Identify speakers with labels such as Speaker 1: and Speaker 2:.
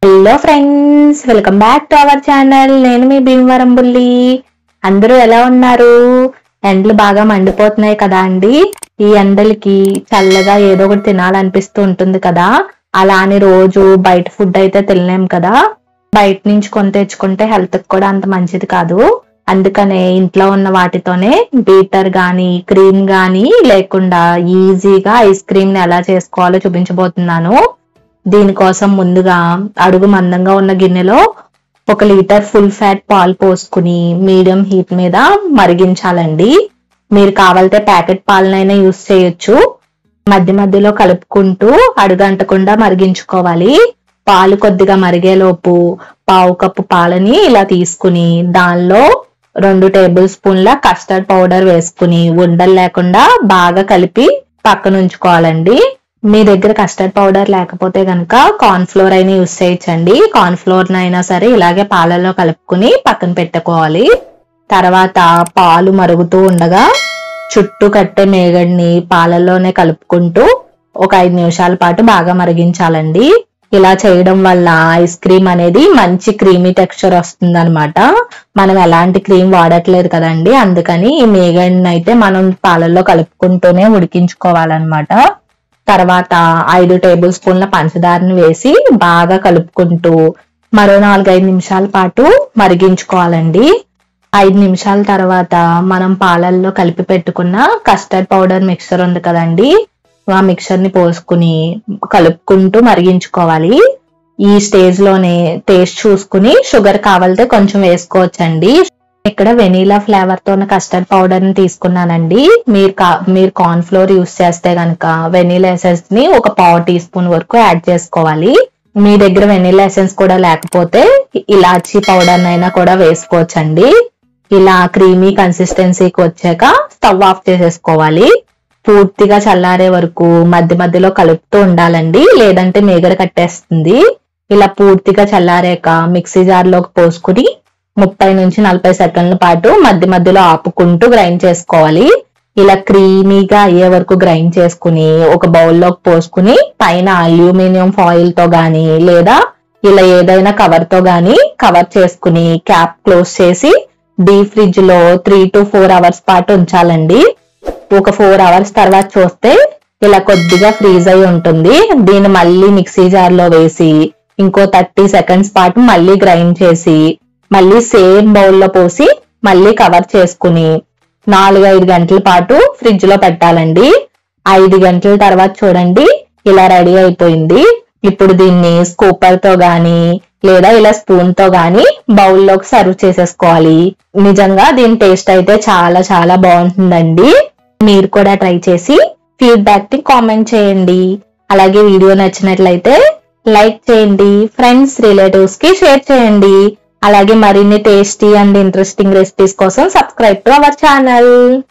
Speaker 1: hello friends welcome back to our channel నేను మీ భీమవరం బుల్లి అందరూ ఎలా ఉన్నారు ఎండలు బాగా మండిపోతున్నాయి కదా అండి ఈ ఎండలకి చల్లగా ఏదో ఒకటి తినాలనిపిస్తూ ఉంటుంది కదా అలా అని రోజు బయట ఫుడ్ అయితే తినలేం కదా బయట నుంచి కొని తెచ్చుకుంటే హెల్త్ కూడా అంత మంచిది కాదు అందుకనే ఇంట్లో ఉన్న వాటితోనే బీటర్ గాని క్రీమ్ గాని లేకుండా ఈజీగా ఐస్ క్రీమ్ ని ఎలా చేసుకోవాలో చూపించబోతున్నాను దీనికోసం ముందుగా అడుగు మందంగా ఉన్న గిన్నెలో ఒక లీటర్ ఫుల్ ఫ్యాట్ పాలు పోసుకుని మీడియం హీట్ మీద మరిగించాలండి మీరు కావాలంటే ప్యాకెట్ పాలనైనా యూస్ చేయొచ్చు మధ్య మధ్యలో కలుపుకుంటూ అడుగంటకుండా మరిగించుకోవాలి పాలు కొద్దిగా మరిగేలోపు పావు కప్పు పాలని ఇలా తీసుకుని దానిలో రెండు టేబుల్ స్పూన్ల కస్టర్డ్ పౌడర్ వేసుకుని ఉండలు లేకుండా బాగా కలిపి పక్కన ఉంచుకోవాలండి మీ దగ్గర కస్టర్డ్ పౌడర్ లేకపోతే గనక కార్న్ ఫ్లోర్ అయినా యూస్ చేయొచ్చండి కార్న్ ఫ్లోర్ అయినా సరే ఇలాగే పాలల్లో కలుపుకుని పక్కన పెట్టుకోవాలి తర్వాత పాలు మరుగుతూ ఉండగా చుట్టూ కట్టే మేగడిని పాలల్లోనే కలుపుకుంటూ ఒక ఐదు నిమిషాల పాటు బాగా మరిగించాలండి ఇలా చేయడం వల్ల ఐస్ క్రీమ్ అనేది మంచి క్రీమీ టెక్స్చర్ వస్తుంది అనమాట మనం ఎలాంటి క్రీమ్ వాడట్లేదు కదండి అందుకని ఈ మేగడిని అయితే మనం పాలల్లో కలుపుకుంటూనే ఉడికించుకోవాలన్నమాట తర్వాత ఐదు టేబుల్ స్పూన్ల పంచదారని వేసి బాగా కలుపుకుంటూ మరో నాలుగైదు నిమిషాల పాటు మరిగించుకోవాలండి ఐదు నిమిషాల తర్వాత మనం పాలల్లో కలిపి పెట్టుకున్న కస్టర్డ్ పౌడర్ మిక్చర్ ఉంది కదండి ఆ మిక్చర్ ని పోసుకుని కలుపుకుంటూ మరిగించుకోవాలి ఈ స్టేజ్ లోనే టేస్ట్ చూసుకుని షుగర్ కావాలితే కొంచెం వేసుకోవచ్చండి ఇక్కడ వెనీలా ఫ్లేవర్ తో ఉన్న కస్టర్డ్ పౌడర్ ని తీసుకున్నానండి మీరు కా- మీరు కార్న్ ఫ్లోర్ యూస్ చేస్తే గనక వెనీలా ఎసెన్స్ ని ఒక పావు టీ స్పూన్ వరకు యాడ్ చేసుకోవాలి మీ దగ్గర వెనీలా ఎసెన్స్ కూడా లేకపోతే ఇలాచీ పౌడర్ అయినా కూడా వేసుకోవచ్చండి ఇలా క్రీమీ కన్సిస్టెన్సీకి వచ్చాక స్టవ్ ఆఫ్ చేసేసుకోవాలి పూర్తిగా చల్లారే వరకు మధ్య మధ్యలో కలుపుతూ ఉండాలండి లేదంటే మేగడ కట్టేస్తుంది ఇలా పూర్తిగా చల్లారాక మిక్సీ జార్ లోకి పోసుకుని ముప్పై నుంచి నలభై సెకండ్ల పాటు మధ్య మధ్యలో ఆపుకుంటూ గ్రైండ్ చేసుకోవాలి ఇలా క్రీమీగా అయ్యే వరకు గ్రైండ్ చేసుకుని ఒక బౌల్లోకి పోసుకుని పైన అల్యూమినియం ఫాయిల్ తో గాని లేదా ఇలా ఏదైనా కవర్ తో గాని కవర్ చేసుకుని క్యాప్ క్లోజ్ చేసి డీప్ ఫ్రిడ్జ్ లో త్రీ టు ఫోర్ అవర్స్ పాటు ఉంచాలండి ఒక ఫోర్ అవర్స్ తర్వాత చూస్తే ఇలా కొద్దిగా ఫ్రీజ్ అయి ఉంటుంది దీన్ని మళ్ళీ మిక్సీ జార్ లో వేసి ఇంకో థర్టీ సెకండ్స్ పాటు మళ్ళీ గ్రైండ్ చేసి మళ్ళీ సేమ్ బౌల్ లో పోసి మళ్ళీ కవర్ చేసుకుని నాలుగు ఐదు గంటల పాటు ఫ్రిడ్జ్ లో పెట్టాలండి ఐదు గంటల తర్వాత చూడండి ఇలా రెడీ అయిపోయింది ఇప్పుడు దీన్ని స్కూపర్ తో గాని లేదా ఇలా స్పూన్ తో గాని బౌల్లోకి సర్వ్ చేసేసుకోవాలి నిజంగా దీని టేస్ట్ అయితే చాలా చాలా బాగుంటుందండి మీరు కూడా ట్రై చేసి ఫీడ్బ్యాక్ ని కామెంట్ చేయండి అలాగే వీడియో నచ్చినట్లయితే లైక్ చేయండి ఫ్రెండ్స్ రిలేటివ్స్ కి షేర్ చేయండి అలాగే మరిన్ని టేస్టీ అండ్ ఇంట్రెస్టింగ్ రెసిపీస్ కోసం సబ్స్క్రైబ్ టు అవర్ ఛానల్